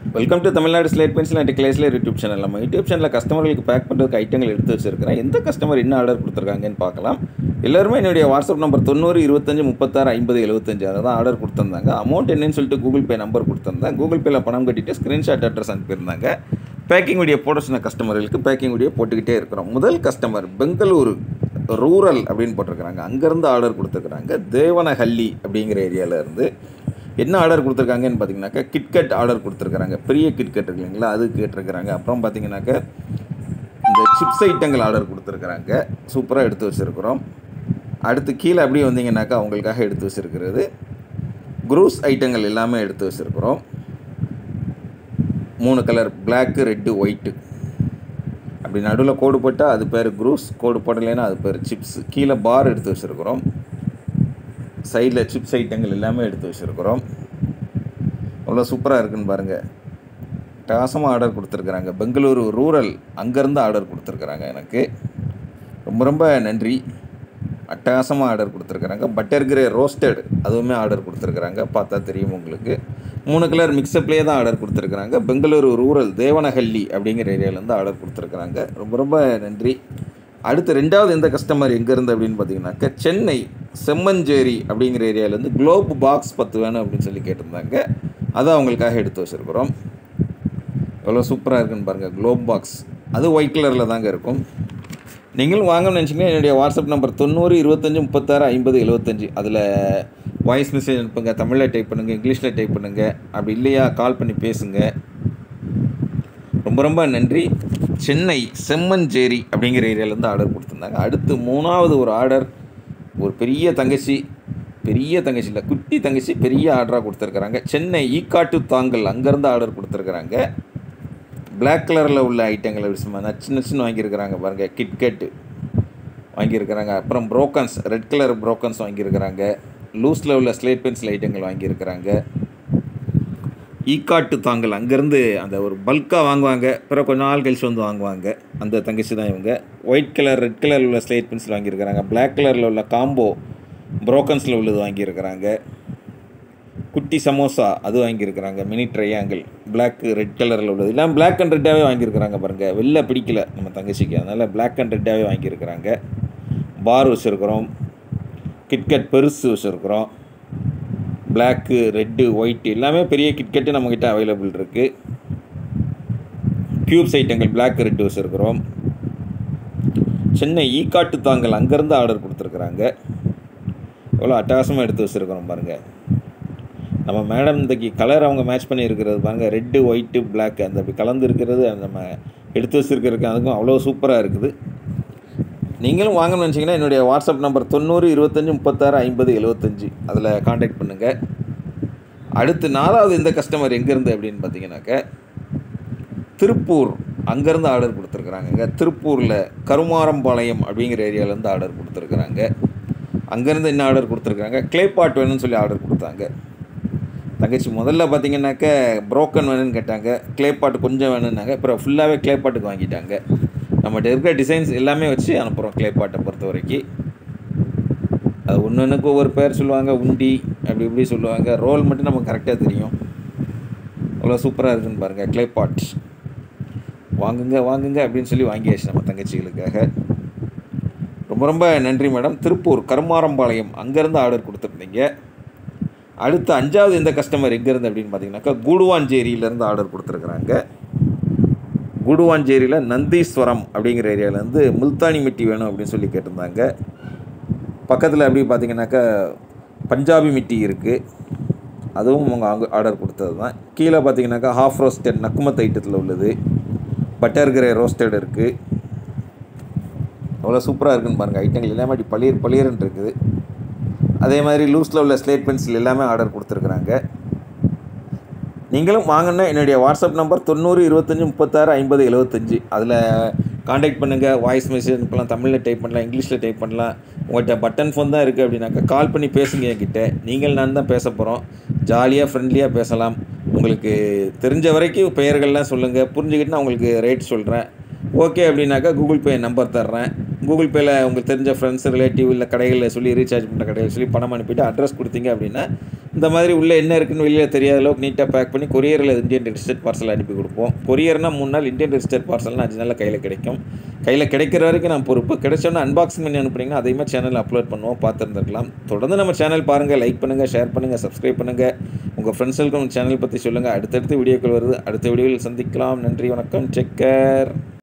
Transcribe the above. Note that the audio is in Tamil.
welcome to Tamil Nadu slate pencil and கிளேஸ்ல YouTube channel நம்ம யூடியூப் சேனலில் கஸ்டமர்களுக்கு பேக் பண்ணுறதுக்கு ஐட்டங்கள் எடுத்து வச்சிருக்கிறேன் எந்த கஸ்டமர் என்ன ஆர்டர் கொடுத்துருக்காங்கன்னு பார்க்கலாம் எல்லாருமே என்னுடைய வாட்ஸ்அப் நம்பர் தொண்ணூறு இருபத்தஞ்சு முப்பத்தாறு ஐம்பது எழுபத்தஞ்சு அதை தான் ஆர்டர் கொடுத்துருந்தாங்க அமௌண்ட் என்னன்னு சொல்லிட்டு கூகுள் பே நம்பர் கொடுத்துருந்தேன் கூகுள் பேயில் பணம் கட்டிட்டு ஸ்க்ரீன்ஷாட் அட்ரஸ் அனுப்பியிருந்தாங்க பேக்கிங் வீடியோ போட சொன்ன கஸ்டமர்களுக்கு பேக்கிங் வீடியோ போட்டுக்கிட்டே இருக்கிறோம் முதல் கஸ்டமர் பெங்களூரு ரூரல் அப்படின்னு போட்டிருக்கிறாங்க அங்கேருந்து ஆர்டர் கொடுத்துருக்குறாங்க தேவனஹள்ளி அப்படிங்கிற ஏரியாவில் இருந்து என்ன ஆர்டர் கொடுத்துருக்காங்கன்னு பார்த்தீங்கன்னாக்கா கிட்கட் ஆர்டர் கொடுத்துருக்குறாங்க பெரிய கிட்கட் இருக்கு இல்லைங்களா அது கேட்டிருக்கிறாங்க அப்புறம் பார்த்தீங்கன்னாக்கா இந்த சிப்ஸ் ஐட்டங்கள் ஆர்டர் கொடுத்துருக்குறாங்க சூப்பராக எடுத்து வச்சுருக்குறோம் அடுத்து கீழே அப்படியே வந்தீங்கன்னாக்கா அவங்களுக்காக எடுத்து வச்சுருக்கிறது குரூஸ் ஐட்டங்கள் எல்லாமே எடுத்து வச்சுருக்குறோம் மூணு கலர் பிளாக்கு ரெட்டு ஒயிட்டு அப்படி நடுவில் கோடு போட்டால் அது பேர் குரூஸ் கோடு போடலைன்னா அது பேர் சிப்ஸ் கீழே பார் எடுத்து வச்சுருக்குறோம் சைடில் சிப்ஸ் ஐட்டங்கள் எல்லாமே எடுத்து வச்சுருக்குறோம் அவ்வளோ சூப்பராக இருக்குன்னு பாருங்கள் டாசமாக ஆர்டர் கொடுத்துருக்குறாங்க பெங்களூரு ரூரல் அங்கேருந்து ஆர்டர் கொடுத்துருக்குறாங்க எனக்கு ரொம்ப ரொம்ப நன்றி அட்டகாசமாக ஆர்டர் கொடுத்துருக்குறாங்க பட்டர் கிரே ரோஸ்டட் அதுவுமே ஆர்டர் கொடுத்துருக்குறாங்க பார்த்தா தெரியும் உங்களுக்கு மூணு கலர் மிக்சப்லேயே தான் ஆர்டர் கொடுத்துருக்குறாங்க பெங்களூரு ரூரல் தேவனஹள்ளி அப்படிங்கிற ஏரியாவிலேருந்து ஆர்டர் கொடுத்துருக்குறாங்க ரொம்ப ரொம்ப நன்றி அடுத்து ரெண்டாவது எந்த கஸ்டமர் எங்கேருந்து அப்படின்னு பார்த்தீங்கன்னாக்கா சென்னை செம்மஞ்சேரி அப்படிங்கிற ஏரியாவிலேருந்து குளோப் பாக்ஸ் பத்து வேணும் அப்படின்னு சொல்லி கேட்டிருந்தாங்க அதை அவங்களுக்காக எடுத்து வச்சுருக்குறோம் எவ்வளோ சூப்பராக இருக்குன்னு பாருங்கள் குளோப் பாக்ஸ் அது ஒயிட் கலரில் தாங்க இருக்கும் நீங்களும் வாங்கணும்னு நினச்சிங்கன்னா என்னுடைய வாட்ஸ்அப் நம்பர் தொண்ணூறு இருபத்தஞ்சி முப்பத்தாறு ஐம்பது எழுபத்தஞ்சி அதில் வாய்ஸ் மெசேஜ் அனுப்புங்க தமிழில் டைப் பண்ணுங்கள் இங்கிலீஷில் டைப் பண்ணுங்கள் அப்படி இல்லையா கால் பண்ணி பேசுங்க ரொம்ப ரொம்ப நன்றி சென்னை செம்மஞ்சேரி அப்படிங்கிற ஏரியாவிலேருந்து ஆர்டர் கொடுத்துருந்தாங்க அடுத்து மூணாவது ஒரு ஆர்டர் ஒரு பெரிய தங்கச்சி பெரிய தங்கச்சி இல்லை குட்டி தங்கச்சி பெரிய ஆர்டராக கொடுத்துருக்குறாங்க சென்னை ஈக்காட்டு தாங்கல் அங்கேருந்து ஆர்டர் கொடுத்துருக்குறாங்க பிளாக் கலரில் உள்ள ஐட்டங்களை சும்மா நச்சு நச்சுன்னு வாங்கியிருக்கிறாங்க பாருங்கள் கிட்கட்டு வாங்கியிருக்கிறாங்க அப்புறம் ப்ரோக்கன்ஸ் ரெட் கலர் ப்ரோக்கன்ஸ் வாங்கியிருக்கிறாங்க லூஸில் உள்ள ஸ்லேட் பென்சில் ஐட்டங்கள் வாங்கியிருக்கிறாங்க ஈக்காட்டு தாங்கல் அங்கேருந்து அந்த ஒரு பல்காக வாங்குவாங்க பிறகு கொஞ்ச நாள் கழிச்சு வந்து வாங்குவாங்க அந்த தங்கச்சி தான் இவங்க ஒயிட் கலர் ரெட் கலரில் உள்ள ஸ்லேட் பென்சில் வாங்கியிருக்கிறாங்க பிளாக் கலரில் உள்ள காம்போ ப்ரோக்கன்ஸில் உள்ளது வாங்கியிருக்கிறாங்க குட்டி சமோசா அது வாங்கியிருக்கிறாங்க மினி ட்ரையாங்கிள் பிளாக் ரெட் கலரில் உள்ளது எல்லாம் பிளாக் அண்ட் ரெட்டாகவே வாங்கியிருக்கிறாங்க பாருங்கள் வெளில பிடிக்கல நம்ம தங்கச்சிக்கு அதனால் பிளாக் அண்ட் ரெட்டாகவே வாங்கியிருக்கிறாங்க பார் வச்சுருக்குறோம் கிட்கட் பெருசு வச்சுருக்குறோம் பிளாக்கு ரெட்டு ஒயிட்டு எல்லாமே பெரிய கிட்கட்டு நம்மக்கிட்ட அவைலபிள் இருக்குது க்யூப்ஸ் ஐட்டங்கள் பிளாக் ரெட்டு வச்சுருக்குறோம் சென்னை ஈக்காட்டு தாங்கல் அங்கேருந்து ஆர்டர் கொடுத்துருக்குறாங்க எவ்வளோ அட்டகாசமாக எடுத்து வச்சுருக்குறோம் பாருங்கள் நம்ம மேடம் இன்றைக்கி கலர் அவங்க மேட்ச் பண்ணி இருக்கிறது பாருங்கள் ரெட்டு ஒயிட்டு பிளாக் அந்த அப்படி கலந்து இருக்கிறது அந்த நம்ம எடுத்து வச்சுருக்கிறதுக்கு அதுக்கும் அவ்வளோ சூப்பராக இருக்குது நீங்களும் வாங்கணும்னு நினச்சிங்கன்னா என்னுடைய வாட்ஸ்அப் நம்பர் தொண்ணூறு இருபத்தஞ்சி முப்பத்தாறு ஐம்பது எழுபத்தஞ்சி அதில் காண்டாக்ட் பண்ணுங்கள் அடுத்து நாலாவது இந்த கஸ்டமர் எங்கேருந்து அப்படின்னு பார்த்தீங்கன்னாக்க திருப்பூர் அங்கேருந்து ஆர்டர் கொடுத்துருக்குறாங்கங்க திருப்பூரில் கருமாரம்பாளையம் அப்படிங்கிற ஏரியாவிலேருந்து ஆர்டர் கொடுத்துருக்குறாங்க அங்கேருந்து என்ன ஆர்டர் கொடுத்துருக்காங்க கிளே பாட் வேணும்னு சொல்லி ஆர்டர் கொடுத்தாங்க தங்கச்சி முதல்ல பார்த்தீங்கன்னாக்க ப்ரோக்கன் வேணும்னு கேட்டாங்க கிளே பாட்டு கொஞ்சம் வேணும்னாங்க அப்புறம் ஃபுல்லாகவே கிளே பாட்டுக்கு வாங்கிட்டாங்க நம்மகிட்ட இருக்கிற டிசைன்ஸ் எல்லாமே வச்சு அனுப்புகிறோம் கிளே பாட்டை பொறுத்த வரைக்கும் அது ஒன்று ஒன்றுக்கு ஒவ்வொரு பேர் சொல்லுவாங்க உண்டி அப்படி இப்படி சொல்லுவாங்க ரோல் மட்டும் நமக்கு கரெக்டாக தெரியும் அவ்வளோ சூப்பராக இருக்குன்னு பாருங்கள் கிளே பாட் வாங்குங்க வாங்குங்க அப்படின்னு சொல்லி வாங்கியாச்சு நம்ம தங்கச்சிகளுக்காக ரொம்ப ரொம்ப நன்றி மேடம் திருப்பூர் கருமாரம்பாளையம் அங்கேருந்து ஆர்டர் கொடுத்துருந்தீங்க அடுத்து அஞ்சாவது எந்த கஸ்டமர் எங்கேருந்து அப்படின்னு பார்த்தீங்கன்னாக்கா கூடுவாஞ்சேரியிலேருந்து ஆர்டர் கொடுத்துருக்குறாங்க கூடுவாஞ்சேரியில் நந்தீஸ்வரம் அப்படிங்கிற ஏரியாவிலேருந்து முல்தானி மிட்டி வேணும் அப்படின்னு சொல்லி கேட்டிருந்தாங்க பக்கத்தில் அப்படி பார்த்தீங்கன்னாக்கா பஞ்சாபி மிட்டி இருக்குது அதுவும் அவங்க அங்கே ஆர்டர் கொடுத்தது தான் கீழே பார்த்தீங்கன்னாக்கா ஹாஃப் ரோஸ்டட் நக்குமத் ஐட்டத்தில் உள்ளது பட்டர் கிரே ரோஸ்டட் இருக்குது அவ்வளோ சூப்பராக இருக்குன்னு பாருங்கள் ஐட்டங்கள் எல்லாமே அப்படி பளிர் பளிர்ன்னு இருக்குது அதே மாதிரி லூஸில் உள்ள ஸ்லேட் பென்சில் எல்லாமே ஆர்டர் கொடுத்துருக்குறாங்க நீங்களும் வாங்கினா என்னுடைய வாட்ஸ்அப் நம்பர் தொண்ணூறு இருபத்தஞ்சி முப்பத்தாறு ஐம்பது எழுபத்தஞ்சி அதில் காண்டாக்ட் பண்ணுங்கள் வாய்ஸ் மெசேஜ் அனுப்பலாம் தமிழில் டைப் பண்ணலாம் இங்கிலீஷில் டைப் பண்ணலாம் உங்கள்கிட்ட பட்டன் ஃபோன் தான் இருக்குது அப்படின்னாக்கா கால் பண்ணி பேசுங்க என்கிட்ட நீங்கள் நான் தான் பேச போகிறோம் ஜாலியாக ஃப்ரெண்ட்லியாக பேசலாம் உங்களுக்கு தெரிஞ்ச வரைக்கும் பெயர்கள்லாம் சொல்லுங்கள் புரிஞ்சுக்கிட்டு நான் உங்களுக்கு ரேட் சொல்கிறேன் ஓகே அப்படின்னாக்கா கூகுள் பே நம்பர் தர்றேன் கூகுள் பேயில் உங்களுக்கு தெரிஞ்ச ஃப்ரெண்ட்ஸ் ரிலேட்டிவ் இல்லை கடைகளில் சொல்லி ரீசார்ஜ் பண்ணுற கடையில் சொல்லி பணம் அனுப்பிட்டு அட்ரஸ் கொடுத்தீங்க அப்படின்னா இந்த மாதிரி உள்ளே என்ன இருக்குன்னு வெளியில் தெரியாத அளவுக்கு நீட்டாக பேக் பண்ணி கொரியரில் இந்தியன் ரெஜிஸ்டர்ட் பார்சல் அனுப்பி கொடுப்போம் கொரியர்னால் மூணு நாள் இந்தியன் ரெஜிஸ்டர்ட் பார்சல்னால் அஞ்சு நாளில் கையில் கிடைக்கும் கையில் கிடைக்கிற வரைக்கும் நான் பொறுப்பு கிடைச்சோன்னா அன்பாக்சிங் பண்ணி அனுப்புனீங்கன்னா அதையுமே சேனலில் அப்லோட் பண்ணுவோம் பார்த்துருந்துருக்கலாம் தொடர்ந்து நம்ம சேனல் பாருங்கள் லைக் பண்ணுங்கள் ஷேர் பண்ணுங்கள் சப்ஸ்கிரைப் பண்ணுங்கள் உங்கள் ஃப்ரெண்ட்ஸுக்கும் சேனல் பற்றி சொல்லுங்கள் அடுத்தடுத்த வீடியோக்கள் வருது அடுத்த வீடியோவில் சந்திக்கலாம் நன்றி வணக்கம் செக்கர்